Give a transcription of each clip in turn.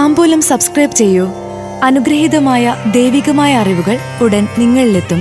താമ്പൂലം subscribe ചെയ്യൂ അനുഗ്രഹീതമായ ദൈവികമായ അറിവുകൾ ഉടൻ നിങ്ങളിലെത്തും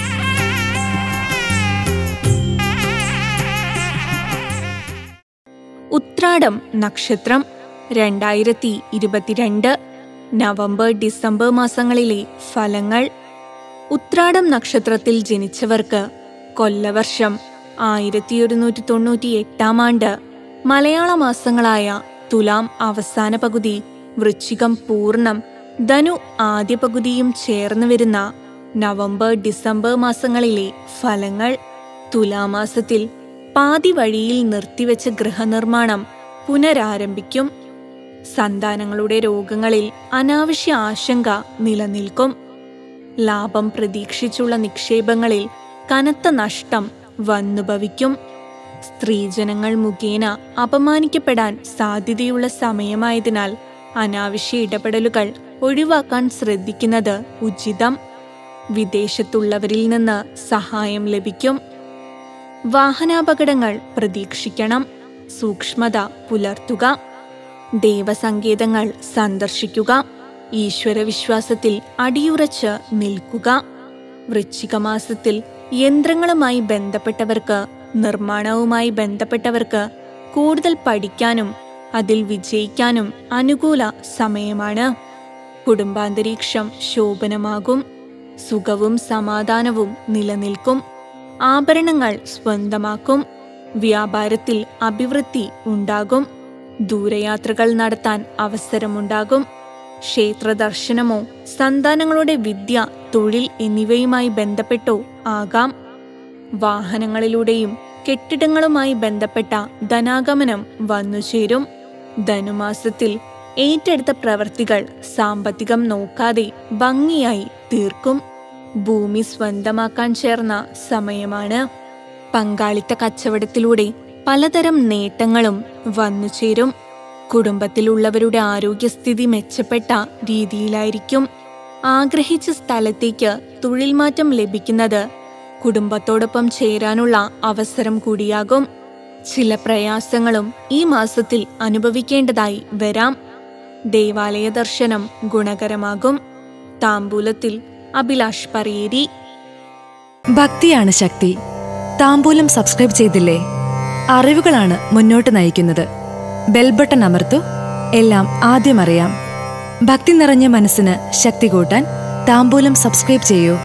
ഉത്രാടം നക്ഷത്രം രണ്ടായിരത്തി ഇരുപത്തിരണ്ട് നവംബർ ഡിസംബർ മാസങ്ങളിലെ ഫലങ്ങൾ ഉത്രാടം നക്ഷത്രത്തിൽ ജനിച്ചവർക്ക് കൊല്ലവർഷം ആയിരത്തി ഒരുന്നൂറ്റി തൊണ്ണൂറ്റി എട്ടാം ആണ്ട് മലയാള മാസങ്ങളായ തുലാം അവസാന പകുതി വൃശ്ചികം പൂർണ്ണം ധനു ആദ്യ പകുതിയും ചേർന്ന് വരുന്ന നവംബർ ഡിസംബർ മാസങ്ങളിലെ ഫലങ്ങൾ തുലാമാസത്തിൽ പാതി വഴിയിൽ നിർത്തിവെച്ച ഗൃഹനിർമ്മാണം പുനരാരംഭിക്കും സന്താനങ്ങളുടെ രോഗങ്ങളിൽ അനാവശ്യ ആശങ്ക നിലനിൽക്കും ലാഭം പ്രതീക്ഷിച്ചുള്ള നിക്ഷേപങ്ങളിൽ കനത്ത നഷ്ടം വന്നുഭവിക്കും സ്ത്രീജനങ്ങൾ മുഖേന അപമാനിക്കപ്പെടാൻ സാധ്യതയുള്ള സമയമായതിനാൽ അനാവശ്യ ഇടപെടലുകൾ ഒഴിവാക്കാൻ ശ്രദ്ധിക്കുന്നത് ഉചിതം വിദേശത്തുള്ളവരിൽ നിന്ന് സഹായം ലഭിക്കും വാഹനാപകടങ്ങൾ പ്രതീക്ഷിക്കണം സൂക്ഷ്മത പുലർത്തുക ദേവസങ്കേതങ്ങൾ സന്ദർശിക്കുക ഈശ്വരവിശ്വാസത്തിൽ അടിയുറച്ച് നിൽക്കുക വൃശ്ചികമാസത്തിൽ യന്ത്രങ്ങളുമായി ബന്ധപ്പെട്ടവർക്ക് നിർമ്മാണവുമായി ബന്ധപ്പെട്ടവർക്ക് കൂടുതൽ പഠിക്കാനും അതിൽ വിജയിക്കാനും അനുകൂല സമയമാണ് കുടുംബാന്തരീക്ഷം ശോഭനമാകും സുഖവും സമാധാനവും നിലനിൽക്കും ആഭരണങ്ങൾ സ്വന്തമാക്കും വ്യാപാരത്തിൽ അഭിവൃദ്ധി ഉണ്ടാകും ദൂരയാത്രകൾ നടത്താൻ അവസരമുണ്ടാകും ക്ഷേത്ര ദർശനമോ സന്താനങ്ങളുടെ വിദ്യ തൊഴിൽ എന്നിവയുമായി ബന്ധപ്പെട്ടോ ആകാം വാഹനങ്ങളിലൂടെയും കെട്ടിടങ്ങളുമായി ബന്ധപ്പെട്ട ധനാഗമനം വന്നുചേരും ധനുമാസത്തിൽ ഏറ്റെടുത്ത പ്രവർത്തികൾ സാമ്പത്തികം നോക്കാതെ ഭംഗിയായി തീർക്കും ഭൂമി സ്വന്തമാക്കാൻ ചേർന്ന സമയമാണ് പങ്കാളിത്ത കച്ചവടത്തിലൂടെ പലതരം നേട്ടങ്ങളും വന്നുചേരും കുടുംബത്തിലുള്ളവരുടെ ആരോഗ്യസ്ഥിതി മെച്ചപ്പെട്ട രീതിയിലായിരിക്കും ആഗ്രഹിച്ച സ്ഥലത്തേക്ക് തൊഴിൽ മാറ്റം ലഭിക്കുന്നത് കുടുംബത്തോടൊപ്പം ചേരാനുള്ള അവസരം കൂടിയാകും ചില പ്രയാസങ്ങളും ഈ മാസത്തിൽ അനുഭവിക്കേണ്ടതായി വരാം ദേവാലയ ദർശനം ഗുണകരമാകും താമ്പൂലത്തിൽ അഭിലാഷ് പറയേരി ഭക്തിയാണ് ശക്തി താമ്പൂലം സബ്സ്ക്രൈബ് ചെയ്തില്ലേ അറിവുകളാണ് മുന്നോട്ട് നയിക്കുന്നത് ബെൽബട്ടൺ അമർത്തു എല്ലാം ആദ്യം അറിയാം ഭക്തി നിറഞ്ഞ മനസ്സിന് ശക്തി കൂട്ടാൻ താമ്പൂലം സബ്സ്ക്രൈബ് ചെയ്യൂ